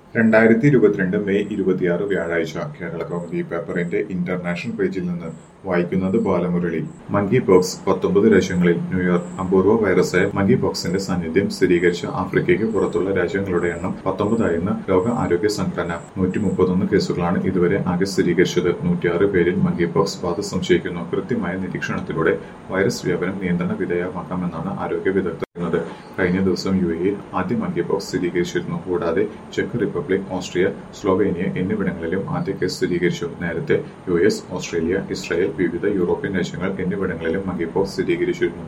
രണ്ടായിരത്തി ഇരുപത്തിരണ്ട് മെയ് ഇരുപത്തിയാറ് വ്യാഴാഴ്ച കേരള കൗമുദി പേപ്പറിന്റെ ഇന്റർനാഷണൽ പേജിൽ നിന്ന് വായിക്കുന്നത് ബാലമുരളി മങ്കി പോക്സ് പത്തൊമ്പത് രാജ്യങ്ങളിൽ ന്യൂയോർക്ക് അപൂർവ വൈറസായ മങ്കി പോക്സിന്റെ സാന്നിധ്യം സ്ഥിരീകരിച്ച ആഫ്രിക്കയ്ക്ക് പുറത്തുള്ള രാജ്യങ്ങളുടെ എണ്ണം പത്തൊമ്പതായെന്ന് ലോക ആരോഗ്യ സംഘടന നൂറ്റി മുപ്പത്തൊന്ന് കേസുകളാണ് ഇതുവരെ ആകെ സ്ഥിരീകരിച്ചത് നൂറ്റിയാറ് പേരിൽ മങ്കി പോക്സ് ബാധ സംശയിക്കുന്നു കൃത്യമായ നിരീക്ഷണത്തിലൂടെ വൈറസ് വ്യാപനം നിയന്ത്രണ വിധേയമാക്കാമെന്നാണ് ആരോഗ്യ വിദഗ്ധർ പറയുന്നത് കഴിഞ്ഞ ദിവസം യു എയിൽ ആദ്യ മങ്കി പോക്സ് സ്ഥിരീകരിച്ചിരുന്നു കൂടാതെ ചെക്ക് റിപ്പബ്ലിക് ഓസ്ട്രിയ സ്ലോവേനിയ എന്നിവിടങ്ങളിലും ആദ്യ കേസ് സ്ഥിരീകരിച്ചു നേരത്തെ യു എസ് ഓസ്ട്രേലിയ ഇസ്രായേൽ വിവിധ യൂറോപ്യൻ രാജ്യങ്ങൾ എന്നിവിടങ്ങളിലും മങ്കി പോക്സ് സ്ഥിരീകരിച്ചിരുന്നു